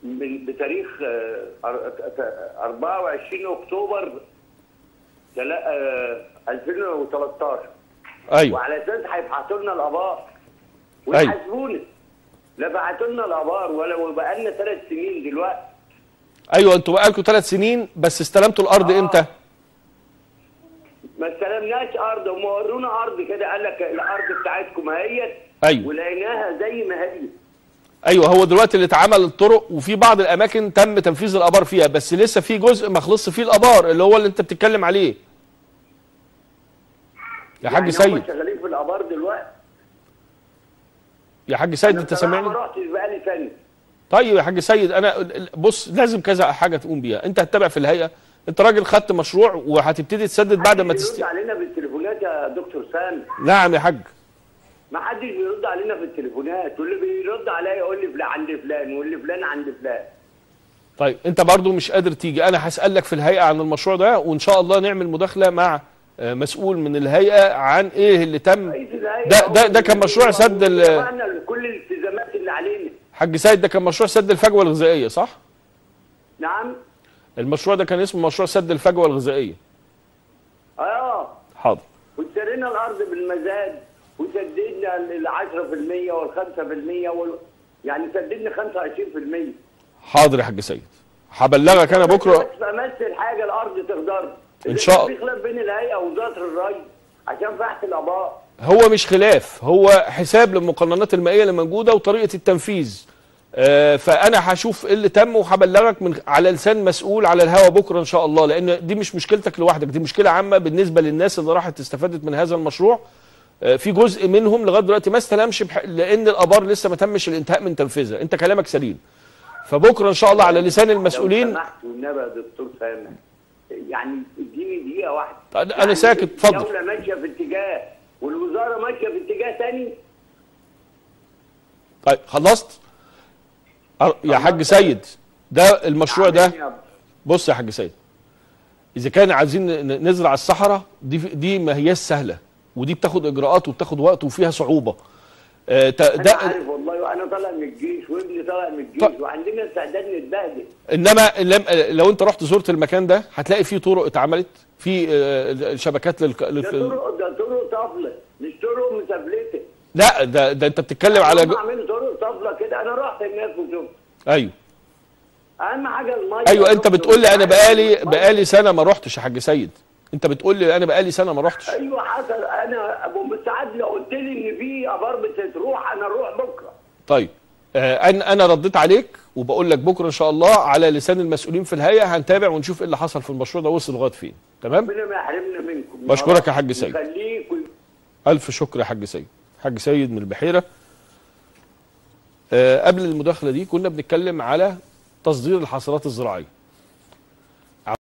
من بتاريخ آه، أر- آه، 24 اكتوبر تلا- آه، 2013 ايوه وعلى اساس هيبعتوا لنا الابار أيوة. ويحاسبونا لا بعتوا لنا الابار ولا وبقى لنا ثلاث سنين دلوقتي ايوه انتوا بقالكم ثلاث سنين بس استلمتوا الارض آه. امتى؟ ما استلمناش ارض هم ورونا ارض كده قال لك الارض بتاعتكم اهيت أيوة. ولقيناها زي ما هي ايوه هو دلوقتي اللي اتعمل الطرق وفي بعض الاماكن تم تنفيذ الابار فيها بس لسه في جزء ما خلصش فيه الابار اللي هو اللي انت بتتكلم عليه يا حاج يعني هم سيد شغالين في الابار دلوقتي يا حاج سيد أنا انت بصراحة سامعني ما رحتش بقالي سنه طيب يا حاج سيد انا بص لازم كذا حاجه تقوم بيها انت هتتابع في الهيئه انت راجل خدت مشروع وهتبتدي تسدد بعد ما محدش تست... بيرد علينا بالتليفونات يا دكتور سامي نعم يا حاج ما حدش بيرد علينا في التليفونات واللي بيرد عليا يقول لي فلان عند فلان واللي فلان عند فلان طيب انت برضو مش قادر تيجي انا هسالك في الهيئه عن المشروع ده وان شاء الله نعمل مداخله مع آه، مسؤول من الهيئه عن ايه اللي تم رئيس الهيئة ده- هو ده- ده كان مشروع سد ال- طبعاً كل الالتزامات اللي علينا حاج سيد ده كان مشروع سد الفجوه الغذائيه صح نعم المشروع ده كان اسمه مشروع سد الفجوه الغذائيه اه حاضر واشترينا الارض بالمزاد وسددنا ال 10% وال 5% وال يعني سددنا 25% حاضر يا حاج سيد هبلغك انا بكره بس بمثل حاجه الارض تقدر إن شاء في خلاف بين الهيئه ووزاره الري عشان فحص الاباء هو مش خلاف هو حساب للمقننات المائيه اللي موجوده وطريقه التنفيذ آه، فانا هشوف ايه اللي تم وهبلغك من على لسان مسؤول على الهوا بكره ان شاء الله لان دي مش مشكلتك لوحدك دي مشكله عامه بالنسبه للناس اللي راحت استفادت من هذا المشروع آه، في جزء منهم لغايه دلوقتي ما استلمش بح... لان الابار لسه ما تمش الانتهاء من تنفيذها انت كلامك سليم فبكره ان شاء الله على لسان لو المسؤولين سمحت والنبي يا دكتور سامح يعني اديني دقيقه واحده أنا يعني ساكت، اتفضل. الدوله ماشيه في اتجاه والوزاره ماشيه في اتجاه ثاني طيب خلصت أر- يا حاج سيد ده المشروع ده بص يا حاج سيد اذا كان عايزين ن- نزرع الصحراء دي دي ما هياش سهله ودي بتاخد اجراءات وبتاخد وقت وفيها صعوبه آه، ت- انا ده عارف والله وانا طالع من الجيش وابني طالع من الجيش وعندنا استعداد نتبهدل انما لم- لو انت رحت زرت المكان ده هتلاقي فيه طرق اتعملت في آه، شبكات لل... ده لل... طرق ده طرق طفله مش طرق مثبلته لا ده ده انت بتتكلم على هم جو... عاملين طرق طفله كده انا رحت هناك وشفت ايوه اهم حاجه الميه ايوه انت بتقول لي انا بقالي المية. بقالي سنه ما رحتش يا حاج سيد انت بتقول لي انا بقالي سنه ما رحتش ايوه حصل انا ابو مساعد لو قلت لي ان في ابار بتروح انا اروح بكره طيب آه، انا انا رديت عليك وبقول لك بكره ان شاء الله على لسان المسؤولين في الهيئه هنتابع ونشوف ايه اللي حصل في المشروع ده وصل لغايه فين تمام ربنا ما يحرمنا منكم بشكرك يا حاج سيد. خليك الف شكر يا حاج سيد حاج سيد من البحيره آه، قبل المداخله دي كنا بنتكلم على تصدير الحاصلات الزراعيه